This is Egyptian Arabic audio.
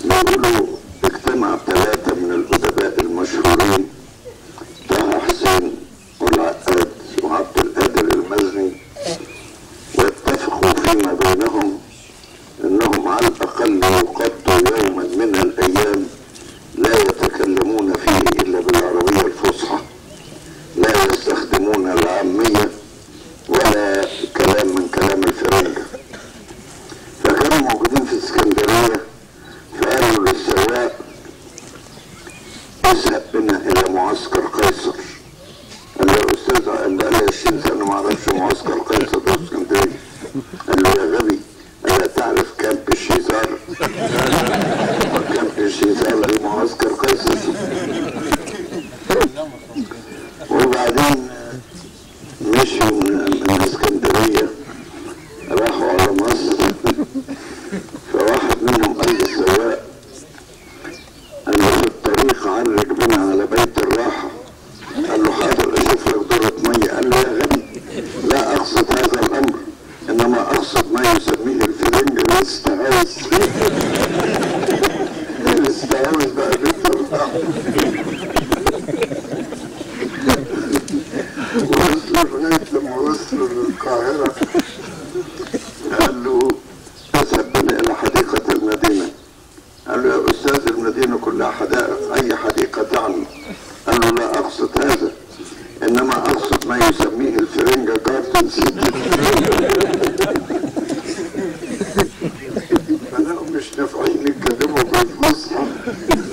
بيقولوا اجتمع ثلاثة من الأدباء المشهورين طه حسين والعقاد وعبد القادر المزني واتفقوا فيما بينهم انهم على الاقل يقضوا يوما من الايام لا يتكلمون فيه الا بالعربيه الفصحى لا يستخدمون العاميه ولا كلام من كلام الفرنجه فكانوا موجودين في اسكندريه فقالوا للسواق اذهب بنا الى معسكر قيصر قال له يا استاذ قال له انا 20 سنه ما اعرفش معسكر قيصر في اسكندريه قال له يا غبي الا تعرف كامب الشيزار وكامب الشيزار في معسكر قيصر وبعدين مشوا من من اسكندريه راحوا على مصر فواحد منهم قال للسواق قال له في الطريق عرج بنا على بيت الراحه قال له حاضر اشوف لك دورة مية قال له يا غبي لا اقصد هذا الامر انما اقصد ما يسميه الفرنج الاستعاذ الاستعاذ بقى بيت الراحة وصلوا لغاية لما وصلوا للقاهرة قال له اذهب بنا الى حديقة المدينة قال له يا استاذ المدينة كلها حدائق اي حديقة تعني قال له لا اقصد هذا انما اقصد ما يسميه الفرنجة جاردن سيتي فلقوا مش نافعين يتكلموا بالفصحى